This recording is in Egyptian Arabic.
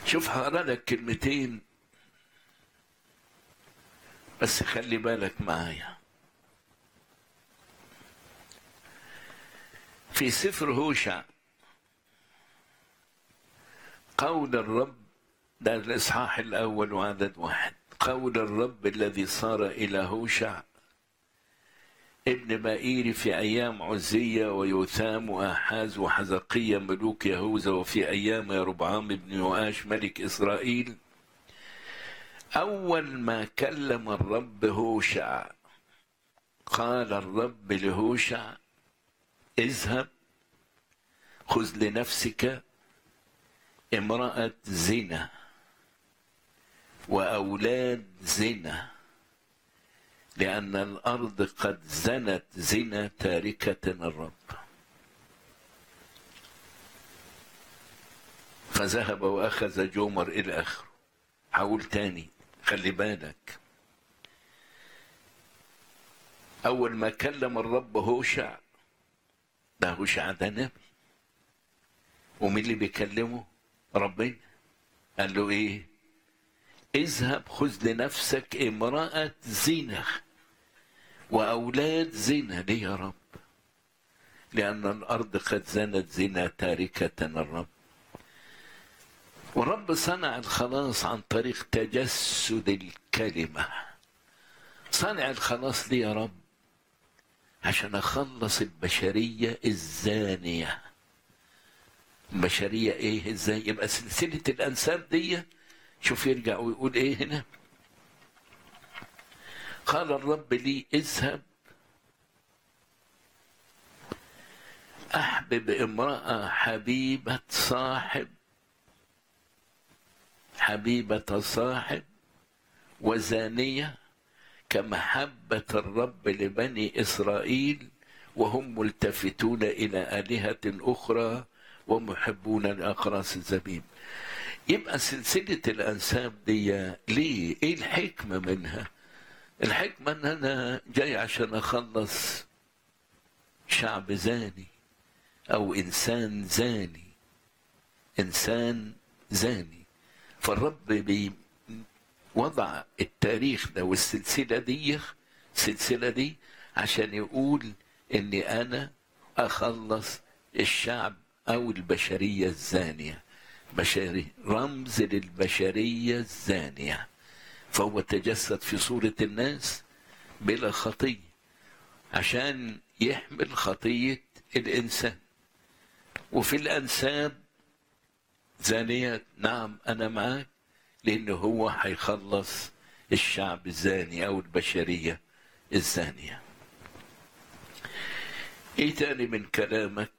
شوف هقرا لك كلمتين بس خلي بالك معايا في سفر هوشع قول الرب ده الإصحاح الأول وعدد واحد قول الرب الذي صار إلى هوشع ابن بائير في أيام عزية ويوثام وآحاز وحزقية ملوك يهوذا وفي أيام يربعام بن يؤاش ملك إسرائيل أول ما كلم الرب هوشع قال الرب لهوشع اذهب خذ لنفسك امرأة زنا وأولاد زنا لأن الأرض قد زنت زنا تاركة الرب فذهب وأخذ جومر إلى آخره حاول تاني خلي بالك أول ما كلم الرب هوشع ده هوشع ده نبي ومين اللي بيكلمه ربنا قال له ايه اذهب خذ لنفسك امرأة زنا وأولاد زنا ليه يا رب لأن الأرض قد زنت زنا تاركة الرب والرب صنع الخلاص عن طريق تجسد الكلمة صنع الخلاص ليه يا رب عشان أخلص البشرية الزانية البشرية إيه إزاي يبقى سلسلة الأنساب دي شوف يرجع ويقول إيه هنا قال الرب لي اذهب أحبب امرأة حبيبة صاحب حبيبة صاحب وزانية كمحبة الرب لبني إسرائيل وهم ملتفتون إلى آلهة أخرى ومحبون لأقراص الزبيب يبقى سلسلة الأنساب دي ليه؟ إيه الحكمة منها؟ الحكمة إن أنا جاي عشان أخلص شعب زاني أو إنسان زاني إنسان زاني فالرب بي وضع التاريخ ده والسلسلة دي السلسلة دي عشان يقول إني أنا أخلص الشعب أو البشرية الزانية بشري رمز للبشرية الزانية فهو تجسد في صورة الناس بلا خطية عشان يحمل خطية الإنسان وفي الأنساب زانيات نعم أنا معاك لأنه هو هيخلص الشعب الزاني أو البشرية الزانية إيه تاني من كلامك